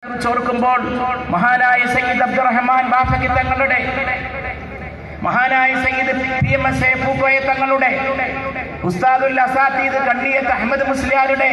ചോർക്കുമ്പോൾ മഹാനായ സയ്യിദ് അബ്ദുറഹ്മാൻ ബാഫക്കി തങ്ങളുടെ മഹാനായ Sayyid P M S A Pookoya തങ്ങളുടെ ഉസ്താദുൽ അസാത്തീദ് കണ്ണിയത്ത് അഹമ്മദ് മുസ്ലിയാരുടെ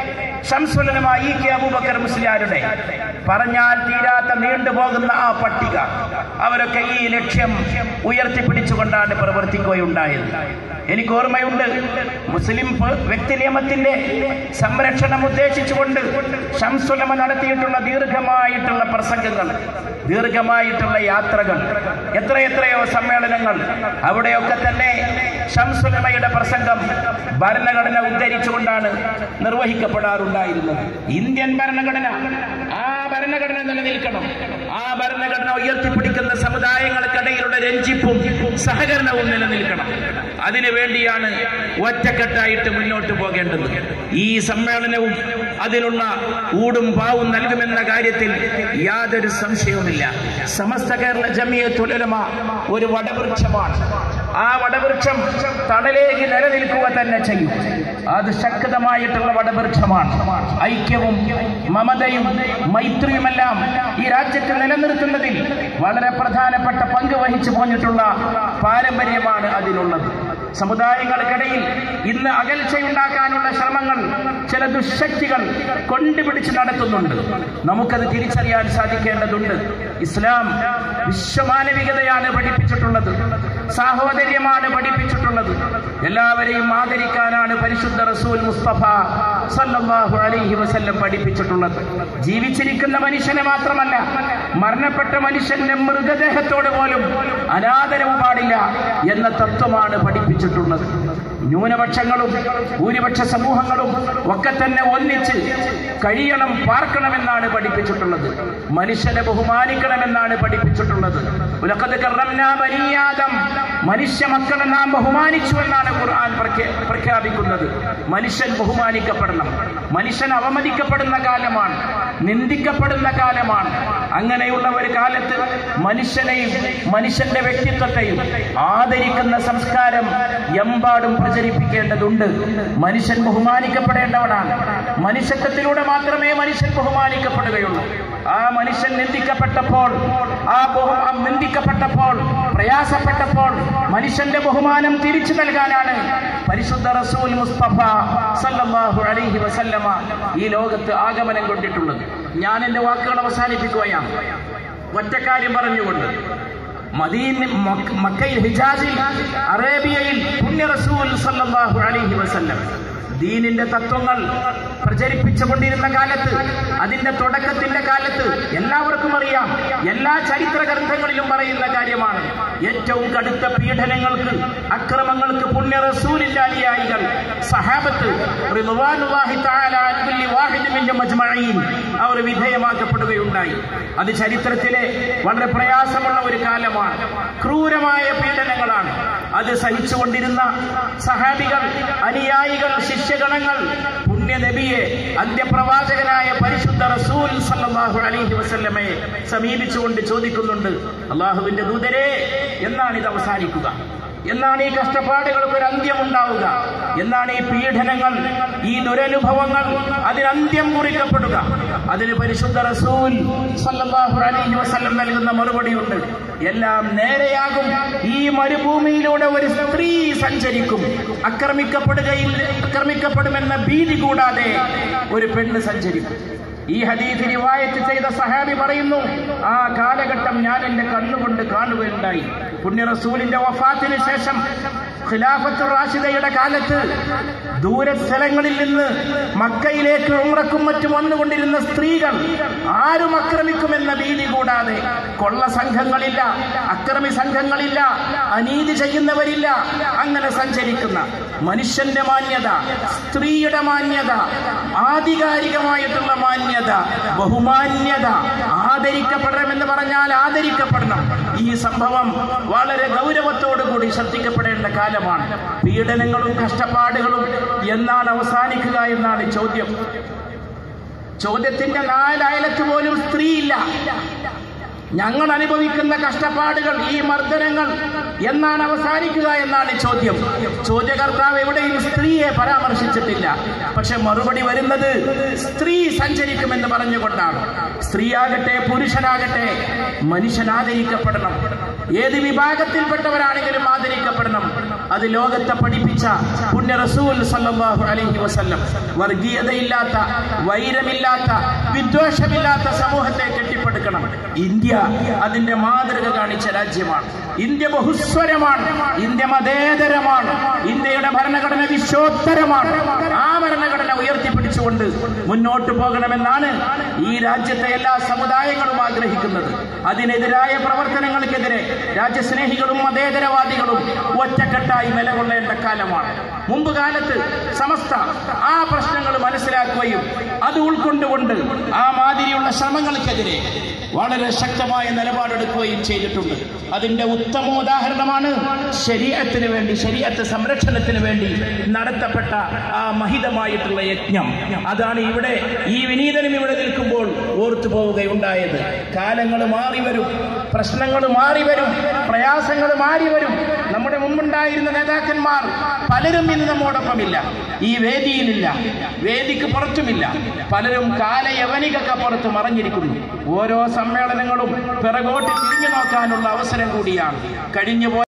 ഷംസുലനമ ഇ കെ അബൂബക്കർ മുസ്ലിയാരുടെ പറഞ്ഞാൽ തീരാത്ത നീണ്ടുപോകുന്ന ആ പട്ടിക അവരൊക്കെ ഈ ലക്ഷ്യം ഉയർത്തിപ്പിടിച്ചുകൊണ്ടാണ് പ്രവർത്തിക്കുകയുണ്ടായത് എനിക്ക് ഓർമ്മയുണ്ട് മുസ്ലിം പ- വ്യക്തി നിയമത്തിന്റെ സംരക്ഷണം ഉദ്ദേശിച്ചുകൊണ്ട് ഷംസുലമ നടത്തിയിട്ടുള്ള ദീർഘമായിട്ടുള്ള പ്രസംഗങ്ങൾ ദീർഘമായിട്ടുള്ള യാത്രകൾ എത്രയെത്രയോ സമ്മേളനങ്ങൾ അവിടെയൊക്കെ തന്നെ ഷംസുലമയുടെ പ്രസംഗം ഭരണഘടന ഉദ്ധരിച്ചുകൊണ്ടാണ് നിർവഹിക്കപ്പെടാറുണ്ടായിരുന്നത് ഇന്ത്യൻ ഭരണഘടന ആ ഭരണഘടന നിലനിൽക്കണം ആ ഭരണഘടന ഉയർത്തിപ്പിടിക്കുന്ന സമുദായങ്ങൾക്കിടയിലുള്ള രഞ്ജിപ്പും സഹകരണവും നിലനിൽക്കണം അതിനു വേണ്ടിയാണ് ഒറ്റക്കെട്ടായിട്ട് മുന്നോട്ട് പോകേണ്ടത് ഈ സമ്മേളനവും അതിനുള്ള ഊടും പാവും നൽകുമെന്ന കാര്യത്തിൽ യാതൊരു സംശയവുമില്ല സമസ്ത കേരള ജമിയത്തുലമ ഒരു വടവൃക്ഷമാണ് ആ വടവൃക്ഷം തണലേക്ക് നിലനിൽക്കുക തന്നെ ചെയ്യും അത് ശക്തമായിട്ടുള്ള വടവൃക്ഷമാണ് ഐക്യവും മമതയും മൈത്രിയുമെല്ലാം ഈ രാജ്യത്ത് നിലനിർത്തുന്നതിൽ വളരെ പ്രധാനപ്പെട്ട പങ്ക് വഹിച്ചു പോന്നിട്ടുള്ള പാരമ്പര്യമാണ് അതിനുള്ളത് സമുദായങ്ങൾക്കിടയിൽ ഇന്ന് അകൽച്ചയുണ്ടാക്കാനുള്ള ശ്രമങ്ങൾ ചില ദുശക്തികൾ കൊണ്ടുപിടിച്ച് നടത്തുന്നുണ്ട് നമുക്കത് തിരിച്ചറിയാൻ സാധിക്കേണ്ടതുണ്ട് ഇസ്ലാം വിശ്വമാനവികതയാണ് പഠിപ്പിച്ചിട്ടുള്ളത് സാഹോദര്യമാണ് പഠിപ്പിച്ചിട്ടുള്ളത് എല്ലാവരെയും ആദരിക്കാനാണ് പരിശുദ്ധ റസൂൽ മുസ്തഫ സല്ലല്ലാഹു അലൈഹി വസല്ലം പഠിപ്പിച്ചിട്ടുള്ളത് ജീവിച്ചിരിക്കുന്ന മനുഷ്യനെ മാത്രമല്ല മരണപ്പെട്ട മനുഷ്യന്റെ മൃതദേഹത്തോട് പോലും അനാദരവ് പാടില്ല എന്ന തത്വമാണ് പഠിപ്പിച്ചിട്ടുള്ളത് ന്യൂനപക്ഷങ്ങളും ഭൂരിപക്ഷ സമൂഹങ്ങളും ഒക്കെ തന്നെ ഒന്നിച്ച് കഴിയണം പാർക്കണമെന്നാണ് പഠിപ്പിച്ചിട്ടുള്ളത് മനുഷ്യനെ ബഹുമാനിക്കണമെന്നാണ് പഠിപ്പിച്ചിട്ടുള്ളത് ഉലക്കത് കറംനാ ബനിയാദം മനുഷ്യ മക്കളെ നാം ബഹുമാനിച്ചു എന്നാണ് ഖുർആൻ പ്രഖ്യാ- പ്രഖ്യാപിക്കുന്നത് മനുഷ്യൻ ബഹുമാനിക്കപ്പെടണം മനുഷ്യൻ അവമതിക്കപ്പെടുന്ന കാലമാണ് നിന്ദിക്കപ്പെടുന്ന കാലമാണ് അങ്ങനെയുള്ള ഒരു കാലത്ത് മനുഷ്യനെയും മനുഷ്യന്റെ വ്യക്തിത്വത്തെയും ആദരിക്കുന്ന സംസ്കാരം എമ്പാടും പ്രചരിപ്പിക്കേണ്ടതുണ്ട് മനുഷ്യൻ ബഹുമാനിക്കപ്പെടേണ്ടവനാണ് മനുഷ്യത്വത്തിലൂടെ മാത്രമേ മനുഷ്യൻ ബഹുമാനിക്കപ്പെടുകയുള്ളൂ ആ മനുഷ്യൻ നിന്ദിക്കപ്പെട്ടപ്പോൾ ആ ബഹു ആ നിന്ദിക്കപ്പെട്ടപ്പോൾ പ്രയാസപ്പെട്ടപ്പോൾ മനുഷ്യന്റെ ബഹുമാനം തിരിച്ചു നൽകാനാണ് പരിശുദ്ധ റസൂൽ മുസ്തഫ സല്ലല്ലാഹു അലൈഹി വസല്ലമ ഈ ലോകത്ത് ആഗമനം കൊണ്ടിട്ടുള്ളത് ഞാൻ എന്റെ വാക്കുകൾ അവസാനിപ്പിക്കുകയാണ് ഒറ്റക്കാര്യം പറഞ്ഞുകൊണ്ട് മദീൻ മക്ക- മക്കയിൽ ഹിജാസിൽ അറേബ്യയിൽ പുണ്യ റസൂൽ സല്ലല്ലാഹു അലൈഹി വസല്ലം ദീനിന്റെ തത്വങ്ങൾ പ്രചരിപ്പിച്ചുകൊണ്ടിരുന്ന കാലത്ത് അതിന്റെ തുടക്കത്തിന്റെ കാലത്ത് എല്ലാവർക്കും അറിയാം എല്ലാ ചരിത്ര ഗ്രന്ഥങ്ങളിലും പറയുന്ന കാര്യമാണ് ഏറ്റവും കടുത്ത പീഡനങ്ങൾക്ക് അക്രമങ്ങൾക്ക് പുണ്യ റസൂലിന്റെ അനുയായികൾ സഹാബത്ത് റിദ്വാനുല്ലാഹി തആല അൻ കുല്ലി വാഹിദിൻ മിൻഹും അജ്മഈൻ അവർ വിധേയമാക്കപ്പെടുകയുണ്ടായി അത് ചരിത്രത്തിലെ വളരെ പ്രയാസമുള്ള ഒരു കാലമാണ് ക്രൂരമായ പീഡനങ്ങളാണ് അത് സഹിച്ചുകൊണ്ടിരുന്ന സഹാബികൾ അനുയായികൾ ശിഷ്യഗണങ്ങൾ പുണ്യ നബിയെ അന്ത്യപ്രവാചകനായ പരിശുദ്ധ റസൂൽ സല്ലല്ലാഹു അലൈഹി വസല്ലമയെ സമീപിച്ചുകൊണ്ട് ചോദിക്കുന്നുണ്ട് അള്ളാഹുവിന്റെ ദൂതരെ എന്നാണ് ഇത് അവസാനിക്കുക എന്നാണ് ഈ കഷ്ടപ്പാടുകൾക്ക് ഒരു അന്ത്യം ഉണ്ടാവുക എന്നാണ് ഈ പീഡനങ്ങൾ ഈ ദുരനുഭവങ്ങൾ അതിന് അന്ത്യം കുറിക്കപ്പെടുക അതിന് പരിശുദ്ധ റസൂൽ സല്ലല്ലാഹു അലൈഹി വസല്ലം നൽകുന്ന മറുപടിയുണ്ട് എല്ലാം നേരെയാകും ഈ മരുഭൂമിയിലൂടെ ഒരു സ്ത്രീ സഞ്ചരിക്കും ആക്രമിക്കപ്പെടുകയിൽ ആക്രമിക്കപ്പെടുമെന്ന ഭീതി കൂടാതെ ഒരു പെണ്ണ് സഞ്ചരിക്കും ഈ ഹദീസ് റിവായത്ത് ചെയ്ത സഹാബി പറയുന്നു ആ കാലഘട്ടം ഞാൻ എന്റെ കണ്ണുകൊണ്ട് കാണുകയുണ്ടായി പുണ്യ റസൂലിന്റെ വഫാത്തിന് ശേഷം ഖിലാഫത്ത് റാഷിദയുടെ കാലത്ത് ദൂരസ്ഥലങ്ങളിൽ നിന്ന് മക്കയിലേക്ക് ഉമ്രക്കും മറ്റും വന്നുകൊണ്ടിരുന്ന സ്ത്രീകൾ ആരും ആക്രമിക്കുമെന്ന ഭീതി കൂടാതെ കൊള്ള സംഘങ്ങളില്ല അക്രമി സംഘങ്ങളില്ല അനീതി ചെയ്യുന്നവരില്ല അങ്ങനെ സഞ്ചരിക്കുന്ന മനുഷ്യന്റെ മാന്യത സ്ത്രീയുടെ മാന്യത ആധികാരികമായിട്ടുള്ള മാന്യത ബഹുമാന്യത ആദരിക്കപ്പെടണമെന്ന് പറഞ്ഞാൽ ആദരിക്കപ്പെടണം ഈ സംഭവം വളരെ ഗൗരവത്തോടു കൂടി ശ്രദ്ധിക്കപ്പെടേണ്ട കാലമാണ് പീഡനങ്ങളും കഷ്ടപ്പാടുകളും എന്നാണ് അവസാനിക്കുക എന്നാണ് ചോദ്യം ചോദ്യത്തിന്റെ നാലയലത്ത് പോലും സ്ത്രീയില്ല ഞങ്ങൾ അനുഭവിക്കുന്ന കഷ്ടപ്പാടുകൾ ഈ മർദ്ദനങ്ങൾ എന്നാണ് അവസാനിക്കുക എന്നാണ് ചോദ്യം ചോദ്യകർത്താവ് എവിടെയും സ്ത്രീയെ പരാമർശിച്ചിട്ടില്ല പക്ഷെ മറുപടി വരുന്നത് സ്ത്രീ സഞ്ചരിക്കുമെന്ന് പറഞ്ഞുകൊണ്ടാണ് സ്ത്രീയാകട്ടെ പുരുഷനാകട്ടെ മനുഷ്യൻ ആദരിക്കപ്പെടണം ഏത് വിഭാഗത്തിൽപ്പെട്ടവരാണെങ്കിലും ആദരിക്കപ്പെടണം അത് ലോകത്തെ പഠിപ്പിച്ച പുണ്യ റസൂൽ സല്ലല്ലാഹു അലൈഹി വസല്ലം വർഗീയതയില്ലാത്ത വൈരമില്ലാത്ത വിദ്വേഷമില്ലാത്ത സമൂഹത്തെ കെട്ടിപ്പടുക്കണം ഇന്ത്യ അതിന്റെ മാതൃക കാണിച്ച രാജ്യമാണ് ഇന്ത്യ ബഹുസ്വരമാണ് ഇന്ത്യ മതേതരമാണ് ഇന്ത്യയുടെ ഭരണഘടന വിശ്വോത്തരമാണ് ആ ഭരണഘടന ഉയർത്തിപ്പിടിച്ചുകൊണ്ട് മുന്നോട്ട് പോകണമെന്നാണ് ഈ രാജ്യത്തെ എല്ലാ സമുദായങ്ങളും ആഗ്രഹിക്കുന്നത് അതിനെതിരായ പ്രവർത്തനങ്ങൾക്കെതിരെ രാജ്യസ്നേഹികളും മതേതരവാദികളും ഒറ്റക്കെട്ടായി നിലകൊള്ളേണ്ട കാലമാണ് മുമ്പ് കാലത്ത് സമസ്ത ആ പ്രശ്നങ്ങൾ മനസ്സിലാക്കുകയും അത് ഉൾക്കൊണ്ടുകൊണ്ട് ആ മാതിരിയുള്ള ശ്രമങ്ങൾക്കെതിരെ വളരെ ശക്തമായ നിലപാടെടുക്കുകയും ചെയ്തിട്ടുണ്ട് അതിന്റെ ഉത്തമോദാഹരണമാണ് ശരീരത്തിന് വേണ്ടി ശരീരത്തെ സംരക്ഷണത്തിന് വേണ്ടി നടത്തപ്പെട്ട ആ മഹിതമായിട്ടുള്ള യജ്ഞം അതാണ് ഇവിടെ ഈ വിനീതനും ഇവിടെ നിൽക്കുമ്പോൾ ഓർത്തു പോവുകയുണ്ടായത് കാലങ്ങൾ മാറി വരും പ്രശ്നങ്ങൾ മാറി വരും പ്രയാസങ്ങൾ മാറി വരും നമ്മുടെ മുമ്പുണ്ടായിരുന്ന നേതാക്കന്മാർ പലരും ഇന്ന് നമ്മോടൊപ്പമില്ല ഈ വേദിയിലില്ല വേദിക്ക് പുറത്തുമില്ല പലരും കാലയവനികക്കപ്പുറത്ത് മറഞ്ഞിരിക്കുന്നു ഓരോ സമ്മേളനങ്ങളും പിറകോട്ട് തിരിഞ്ഞു നോക്കാനുള്ള അവസരം കൂടിയാണ് കഴിഞ്ഞു